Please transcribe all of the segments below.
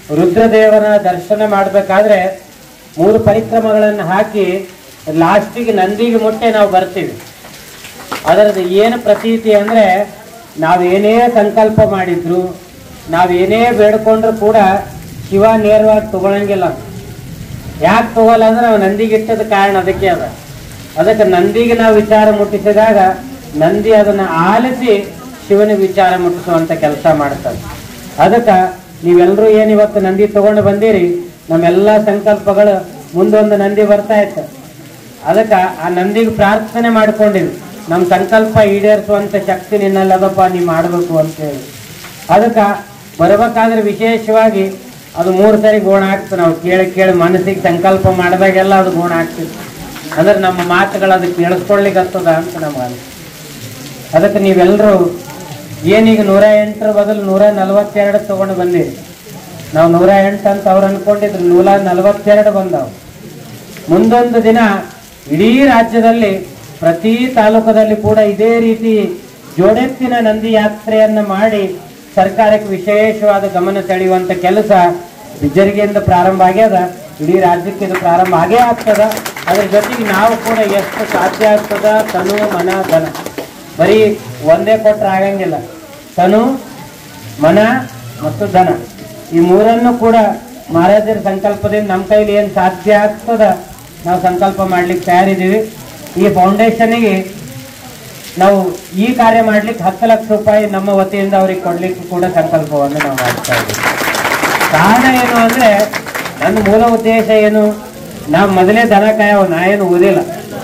ರುದ್ರದೇವರ ದರ್ಶನ ಮಾಡಬೇಕಾದ್ರೆ ಮೂರು ಪರಿಕ್ರಮಗಳನ್ನು ಹಾಕಿ ಲಾಸ್ಟಿಗೆ ನಂದಿಗೆ ಮುಟ್ಟೆ ನಾವು ಬರ್ತೀವಿ ಅದರದ್ದು ಏನು ಪ್ರತೀತಿ ಅಂದರೆ ನಾವೇನೇ ಸಂಕಲ್ಪ ಮಾಡಿದ್ರು ನಾವೇನೇ ಬೇಡ್ಕೊಂಡ್ರು ಕೂಡ ಶಿವ ನೇರವಾಗಿ ತಗೊಳಂಗಿಲ್ಲ ಯಾಕೆ ತಗೋಲ್ಲ ಅಂದ್ರೆ ನಾವು ನಂದಿಗೆ ಇಟ್ಟದ ಕಾರಣ ಅದಕ್ಕೆ ಅದ ಅದಕ್ಕೆ ನಂದಿಗೆ ನಾವು ವಿಚಾರ ಮುಟ್ಟಿಸಿದಾಗ ನಂದಿ ಅದನ್ನ ಆಲಿಸಿ ಶಿವನಿಗೆ ವಿಚಾರ ಮುಟ್ಟಿಸುವಂತ ಕೆಲಸ ಮಾಡ್ತದೆ ಅದಕ್ಕೆ ನೀವೆಲ್ಲರೂ ಏನು ಇವತ್ತು ನಂದಿ ತಗೊಂಡು ಬಂದಿರಿ ನಮ್ಮೆಲ್ಲ ಸಂಕಲ್ಪಗಳು ಮುಂದೊಂದು ನಂದಿ ಬರ್ತಾ ಇತ್ತು ಅದಕ್ಕೆ ಆ ನಂದಿಗೆ ಪ್ರಾರ್ಥನೆ ಮಾಡ್ಕೊಂಡಿವಿ ನಮ್ಮ ಸಂಕಲ್ಪ ಈಡೇರಿಸುವಂತ ಶಕ್ತಿ ನಿನ್ನಲ್ಲಿ ಅದಪ್ಪ ನೀ ಮಾಡಬೇಕು ಅಂತೇಳಿ ಅದಕ್ಕೆ ಬರ್ಬೇಕಾದ್ರೆ ವಿಶೇಷವಾಗಿ ಅದು ಮೂರು ಸರಿ ಗುಣ ಆಗ್ತದೆ ನಾವು ಕೇಳಿ ಕೇಳಿ ಮನಸ್ಸಿಗೆ ಸಂಕಲ್ಪ ಮಾಡಿದಾಗೆಲ್ಲ ಅದು ಗುಣ ಆಗ್ತಿತ್ತು ಅಂದ್ರೆ ನಮ್ಮ ಮಾತುಗಳು ಅದು ಕೇಳಿಸ್ಕೊಳ್ಲಿಕ್ಕೆ ಹತ್ತದ ಅಂತ ನಮ್ಗೆ ಅನ್ಸುತ್ತೆ ಅದಕ್ಕೆ ನೀವೆಲ್ಲರೂ ಏನೀಗ ನೂರ ಎಂಟರ ಬದಲು ನೂರ ನಲವತ್ತೆರಡು ತಗೊಂಡು ಬಂದಿರಿ ನಾವು ನೂರ ಎಂಟು ಅಂತ ಅವ್ರು ಅನ್ಕೊಂಡಿದ್ರು ನೂರ ನಲವತ್ತೆರಡು ಬಂದವು ಮುಂದೊಂದು ದಿನ ಇಡೀ ರಾಜ್ಯದಲ್ಲಿ ಪ್ರತಿ ತಾಲೂಕದಲ್ಲಿ ಕೂಡ ಇದೇ ರೀತಿ ಜೋಡೆತ್ತಿನ ನಂದಿ ಯಾತ್ರೆಯನ್ನ ಮಾಡಿ ಸರ್ಕಾರಕ್ಕೆ ವಿಶೇಷವಾದ ಗಮನ ಸೆಳೆಯುವಂತ ಕೆಲಸ ಬಿಜ್ಜರಿಗೆಯಿಂದ ಪ್ರಾರಂಭ ಆಗ್ಯದ ಇಡೀ ರಾಜ್ಯಕ್ಕೆ ಇದು ಪ್ರಾರಂಭ ಆಗೇ ಆಗ್ತದ ಅದ್ರ ಜೊತೆಗೆ ನಾವು ಕೂಡ ಎಷ್ಟು ಸಾಧ್ಯ ಆಗ್ತದ ತನು ಮನ ಧನ ಬರೀ ಒಂದೇ ಕೊಟ್ರೆ ಆಗಂಗಿಲ್ಲ ತನು ಮನ ಮತ್ತು ಧನ ಈ ಮೂರನ್ನು ಕೂಡ ಮಹಾರಾಜರ ಸಂಕಲ್ಪದಿಂದ ನಮ್ಮ ಕೈಲಿ ಏನು ಸಾಧ್ಯ ಆಗ್ತದ ನಾವು ಸಂಕಲ್ಪ ಮಾಡ್ಲಿಕ್ಕೆ ತಯಾರಿದ್ದೀವಿ ಈ ಫೌಂಡೇಶನ್ಗೆ ನಾವು ಈ ಕಾರ್ಯ ಮಾಡ್ಲಿಕ್ಕೆ ಹತ್ತು ಲಕ್ಷ ರೂಪಾಯಿ ನಮ್ಮ ವತಿಯಿಂದ ಅವ್ರಿಗೆ ಕೊಡ್ಲಿಕ್ಕೆ ಕೂಡ ಸಂಕಲ್ಪವನ್ನು ನಾವು ಮಾಡ್ತಾ ಇದ್ದೀವಿ ಕಾರಣ ಏನು ಅಂದ್ರೆ ನನ್ನ ಮೂಲ ಉದ್ದೇಶ ಏನು ನಾವು ಮೊದಲೇ ದನ ಕಾಯವ ನಾ ಏನು ಓದಿಲ್ಲ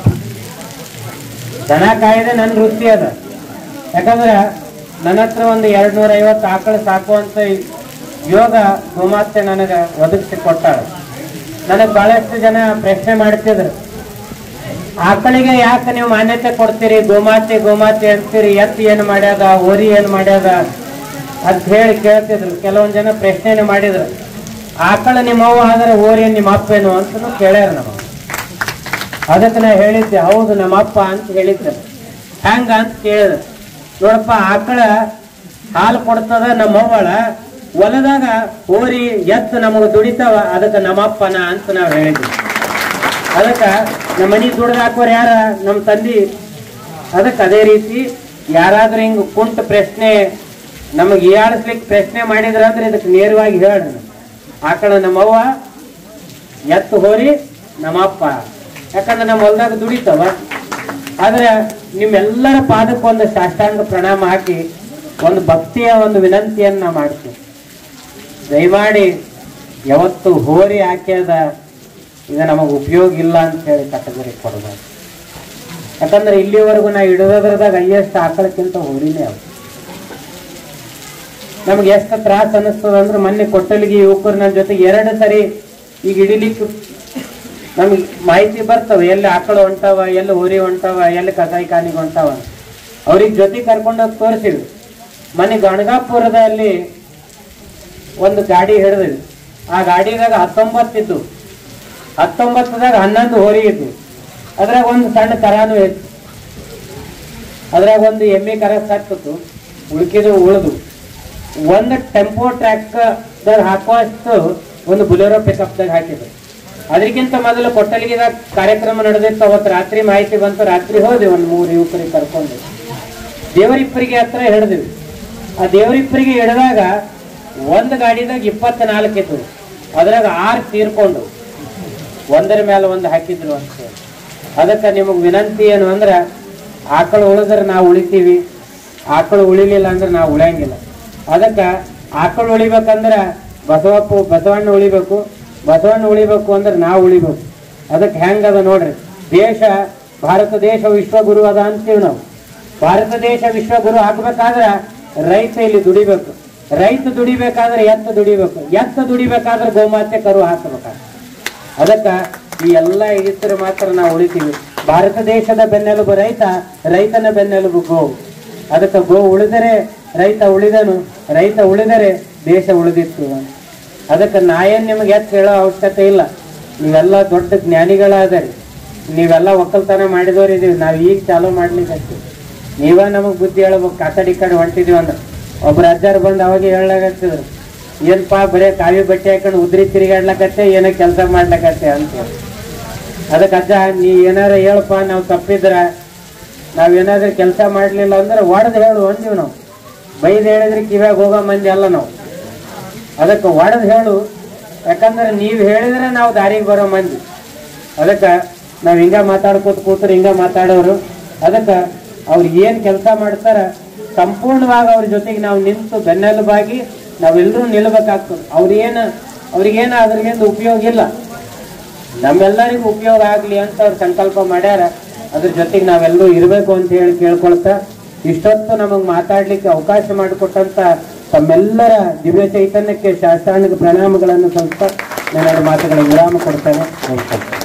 ದನ ಕಾಯದೆ ನನ್ನ ವೃತ್ತಿ ಅದ ಯಾಕಂದ್ರೆ ನನ್ನ ಹತ್ರ ಒಂದು ಎರಡ್ ನೂರ ಐವತ್ತು ಆಕಳು ಸಾಕುವಂತ ಯೋಗ ಗೋಮಾತೆ ನನಗೆ ಒದಗಿಸಿ ಕೊಟ್ಟಾಳ ನನಗೆ ಬಹಳಷ್ಟು ಜನ ಪ್ರಶ್ನೆ ಮಾಡ್ತಿದ್ರು ಆಕಳಿಗೆ ಯಾಕೆ ನೀವು ಮಾನ್ಯತೆ ಕೊಡ್ತೀರಿ ಗೋಮಾತೆ ಗೋಮಾತೆ ಅಂತೀರಿ ಎತ್ತು ಏನು ಮಾಡ್ಯಾದ ಓರಿ ಏನು ಮಾಡ್ಯಾದ ಅಂತ ಹೇಳಿ ಕೇಳ್ತಿದ್ರು ಕೆಲವೊಂದು ಜನ ಪ್ರಶ್ನೆಯನ್ನು ಮಾಡಿದ್ರು ಆಕಳ ನಿಮ್ಮವ್ವ ಆದ್ರೆ ಓರಿ ನಿಮ್ಮ ಅಪ್ಪೇನು ಅಂತನೂ ಕೇಳ್ಯಾರ ನಮ್ಮ ಅದಕ್ಕೆ ನಾ ಹೇಳಿದ್ದೆ ಹೌದು ನಮ್ಮ ಅಪ್ಪ ಅಂತ ಹೇಳಿದ್ದೆ ಹೆಂಗ ಅಂತ ಕೇಳಿದ್ರು ನೋಡಪ್ಪ ಆಕಳ ಹಾಲು ಕೊಡ್ತದ ನಮ್ಮವ್ವಳ ಹೊಲದಾಗ ಓರಿ ಎತ್ತು ನಮಗೆ ದುಡಿತಾವ ಅದಕ್ಕೆ ನಮ್ಮಪ್ಪನ ಅಂತ ನಾವು ಹೇಳಿದ್ವಿ ಅದಕ್ಕೆ ನಮ್ಮ ಮನೆ ದುಡ್ದು ಹಾಕೋರು ಯಾರ ನಮ್ಮ ತಂದಿ ಅದಕ್ಕೆ ಅದೇ ರೀತಿ ಯಾರಾದ್ರೂ ಹಿಂಗ್ ಕುಂಟ ಪ್ರಶ್ನೆ ನಮಗೆ ಹೀಯಾಳಿಸ್ಲಿಕ್ಕೆ ಪ್ರಶ್ನೆ ಮಾಡಿದ್ರ ಅಂದ್ರೆ ಇದಕ್ಕೆ ನೇರವಾಗಿ ಹೇಳ್ರಿ ಆಕಳ ನಮ್ಮವ್ವ ಎತ್ತು ಹೋರಿ ನಮ್ಮಪ್ಪ ಯಾಕಂದ್ರೆ ನಮ್ಮ ಹೊಲ್ದಾಗ ದುಡಿತಾವ ಆದ್ರೆ ನಿಮ್ಮೆಲ್ಲರ ಪಾದಕ್ಕೆ ಒಂದು ಸಾಷ್ಟಾಂಗ ಪ್ರಣಾಮ ಹಾಕಿ ಒಂದು ಭಕ್ತಿಯ ಒಂದು ವಿನಂತಿಯನ್ನ ನಾ ಮಾಡ್ತೀವಿ ದಯಮಾಡಿ ಯಾವತ್ತು ಹೋರಿ ಹಾಕ್ಯದ ಇದು ನಮಗೆ ಉಪಯೋಗ ಇಲ್ಲ ಅಂತ ಹೇಳಿ ಕಟಗರಿ ಕೊಡಬಾರ್ದು ಯಾಕಂದ್ರೆ ಇಲ್ಲಿವರೆಗೂ ನಾ ಹಿಡಿಯೋದ್ರದಾಗ ಹೈಯೆಸ್ಟ್ ಆಕಳಕ್ಕಿಂತ ಹೋರಿನೇ ಅವು ನಮ್ಗೆ ಎಷ್ಟು ತ್ರಾಸ ಅನಿಸ್ತದ ಅಂದ್ರೆ ಮೊನ್ನೆ ಕೊಟ್ಟಲಿಗೆ ಯುವಕರು ನನ್ನ ಜೊತೆಗೆ ಎರಡು ಸರಿ ಈಗ ಹಿಡಿಲಿಕ್ಕೆ ನಮ್ಗೆ ಮಾಹಿತಿ ಬರ್ತವೆ ಎಲ್ಲಿ ಆಕಳು ಹೊಂಟಾವ ಎಲ್ಲಿ ಹೋರಿ ಹೊಂಟಾವ ಎಲ್ಲಿ ಕಸಾಯಿ ಖಾನಿಗೆ ಹೊಂಟಾವ ಅವ್ರಿಗೆ ಜೊತೆ ಕರ್ಕೊಂಡೋಗಿ ತೋರಿಸಿವಿ ಮೊನ್ನೆ ಗಣಗಾಪುರದಲ್ಲಿ ಒಂದು ಗಾಡಿ ಹಿಡಿದ್ವಿ ಆ ಗಾಡಿದಾಗ ಹತ್ತೊಂಬತ್ತಿದ್ದು ಹತ್ತೊಂಬತ್ತದಾಗ ಹನ್ನೊಂದು ಹೋರಿ ಇದ್ವು ಅದ್ರಾಗ ಒಂದು ಸಣ್ಣ ಕರಾನು ಇತ್ತು ಅದ್ರಾಗ ಒಂದು ಎಮ್ಮೆ ಕರ ಸಾಕ್ತಿತ್ತು ಉಳ್ಕಿದು ಉಳಿದು ಒಂದು ಟೆಂಪೋ ಟ್ರ್ಯಾಕ್ದಾಗ ಹಾಕುವಷ್ಟು ಒಂದು ಬುಲೆರೋ ಪಿಕಪ್ದಾಗ ಹಾಕಿದ್ರು ಅದಕ್ಕಿಂತ ಮೊದಲು ಕೊಟ್ಟಲಿಗಿದಾಗ ಕಾರ್ಯಕ್ರಮ ನಡೆದಿತ್ತು ಅವತ್ತು ರಾತ್ರಿ ಮಾಹಿತಿ ಬಂತು ರಾತ್ರಿ ಹೋದೆ ಒಂದು ಮೂರು ಯುವಕರಿಗೆ ಕರ್ಕೊಂಡು ದೇವರಿಪ್ಪರಿಗೆ ಹತ್ರ ಹಿಡಿದ್ವಿ ಆ ದೇವರಿಪ್ಪರಿಗೆ ಹಿಡಿದಾಗ ಒಂದು ಗಾಡಿದಾಗ ಇಪ್ಪತ್ನಾಲ್ಕು ಇತ್ತು ಅದ್ರಾಗ ಆರು ತೀರ್ಕೊಂಡು ಒಂದರ ಮೇಲೆ ಒಂದು ಹಾಕಿದ್ರು ಅಂತ ಹೇಳಿ ಅದಕ್ಕೆ ನಿಮಗೆ ವಿನಂತಿ ಏನು ಅಂದ್ರೆ ಆಕಳು ಉಳಿದ್ರೆ ನಾವು ಉಳಿತೀವಿ ಆಕಳು ಉಳಿಲಿಲ್ಲ ಅಂದ್ರೆ ನಾವು ಉಳಿಯಂಗಿಲ್ಲ ಅದಕ್ಕೆ ಆಕಳು ಉಳಿಬೇಕಂದ್ರೆ ಬಸವಪ್ಪ ಬಸವಣ್ಣ ಉಳಿಬೇಕು ಬಸವಣ್ಣ ಉಳಿಬೇಕು ಅಂದ್ರೆ ನಾವು ಉಳಿಬೇಕು ಅದಕ್ಕೆ ಹೆಂಗದ ನೋಡ್ರಿ ದೇಶ ಭಾರತ ದೇಶ ವಿಶ್ವಗುರು ಅದ ಅಂತೀವಿ ನಾವು ಭಾರತ ದೇಶ ವಿಶ್ವಗುರು ಆಗ್ಬೇಕಾದ್ರೆ ರೈತ ಇಲ್ಲಿ ದುಡಿಬೇಕು ರೈತ ದುಡಿಬೇಕಾದ್ರೆ ಎತ್ತ ದುಡಿಬೇಕು ಎತ್ತ ದುಡಿಬೇಕಾದ್ರೆ ಗೋಮಾತೆ ಕರು ಹಾಕಬೇಕಾದ್ರೆ ಅದಕ್ಕ ಈ ಎಲ್ಲ ಇದ್ರೆ ಮಾತ್ರ ನಾವು ಉಳಿತೀವಿ ಭಾರತ ದೇಶದ ಬೆನ್ನೆಲುಬು ರೈತ ರೈತನ ಬೆನ್ನೆಲುಬು ಗೋ ಅದಕ್ಕೆ ಗೋ ಉಳಿದರೆ ರೈತ ಉಳಿದನು ರೈತ ಉಳಿದರೆ ದೇಶ ಉಳಿದಿತ್ತು ಅದಕ್ಕೆ ನಾ ಏನ್ ನಿಮಗೆ ಎತ್ತು ಹೇಳೋ ಅವಶ್ಯಕತೆ ಇಲ್ಲ ನೀವೆಲ್ಲ ದೊಡ್ಡ ಜ್ಞಾನಿಗಳಾದರಿ ನೀವೆಲ್ಲ ಒಕ್ಕಲ್ತನ ಮಾಡಿದವ್ರು ಇದೀವಿ ನಾವು ಈಗ ಚಾಲೂ ಮಾಡ್ಲಿಕ್ಕೆ ನೀವ ನಮಗ್ ಬುದ್ಧಿ ಹೇಳ್ಬೇಕು ಆ ಕಡೆ ಈ ಕಡೆ ಹೊಂಟಿದೀವಿ ಅಂದ್ರೆ ಒಬ್ರು ಅಜ್ಜಾರು ಬಂದು ಅವಾಗ ಹೇಳಾಗತ್ತಿದ್ರು ಏನಪ್ಪಾ ಬರೇ ಕಾವಿ ಬಟ್ಟೆ ಹಾಕೊಂಡು ಉದ್ರಿ ತಿರುಗಾಡ್ಲಕತ್ತೆ ಏನೋ ಕೆಲಸ ಮಾಡ್ಲಕತ್ತೆ ಅಂತ ಅದಕ್ಕೆ ಅಜ್ಜ ನೀ ಏನಾರ ಹೇಳಪ್ಪ ನಾವು ತಪ್ಪಿದ್ರ ನಾವೇನಾದ್ರೂ ಕೆಲಸ ಮಾಡ್ಲಿಲ್ಲ ಅಂದ್ರೆ ಒಡೆದು ಹೇಳು ಅಂದೀವಿ ನಾವು ಬೈದು ಹೇಳಿದ್ರೆ ಕಿವ್ಯಾಗ ಹೋಗೋ ಮಂದಿ ಅಲ್ಲ ನಾವು ಅದಕ್ಕೆ ಒಡೆದು ಹೇಳು ಯಾಕಂದ್ರೆ ನೀವು ಹೇಳಿದ್ರೆ ನಾವು ದಾರಿಗೆ ಬರೋ ಮಂದಿ ಅದಕ್ಕೆ ನಾವು ಹಿಂಗ ಮಾತಾಡ್ಕೋತ ಕೂತ್ರೆ ಹಿಂಗ ಮಾತಾಡೋರು ಅದಕ್ಕೆ ಅವ್ರು ಏನು ಕೆಲಸ ಮಾಡ್ತಾರ ಸಂಪೂರ್ಣವಾಗಿ ಅವ್ರ ಜೊತೆಗೆ ನಾವು ನಿಂತು ಬೆನ್ನೆಲುಬಾಗಿ ನಾವೆಲ್ಲರೂ ನಿಲ್ಬೇಕಾಗ್ತದೆ ಅವ್ರೇನು ಅವ್ರಿಗೇನು ಅದ್ರಿಂದ ಉಪಯೋಗ ಇಲ್ಲ ನಮ್ಮೆಲ್ಲರಿಗೂ ಉಪಯೋಗ ಆಗಲಿ ಅಂತ ಅವ್ರು ಸಂಕಲ್ಪ ಮಾಡ್ಯಾರ ಅದ್ರ ಜೊತೆಗೆ ನಾವೆಲ್ಲರೂ ಇರಬೇಕು ಅಂತ ಹೇಳಿ ಕೇಳ್ಕೊಳ್ತಾ ಇಷ್ಟೊತ್ತು ನಮಗೆ ಮಾತಾಡ್ಲಿಕ್ಕೆ ಅವಕಾಶ ಮಾಡಿಕೊಟ್ಟಂತ ತಮ್ಮೆಲ್ಲರ ದಿವ್ಯ ಚೈತನ್ಯಕ್ಕೆ ಶಾಸ್ತ್ರಾಂಗ ಪ್ರಣಾಮಗಳನ್ನು ಸ್ವಲ್ಪ ನಾನು ಎರಡು ಮಾತುಗಳ ವಿರಾಮ ಕೊಡ್ತೇನೆ ನಮಸ್ಕಾರ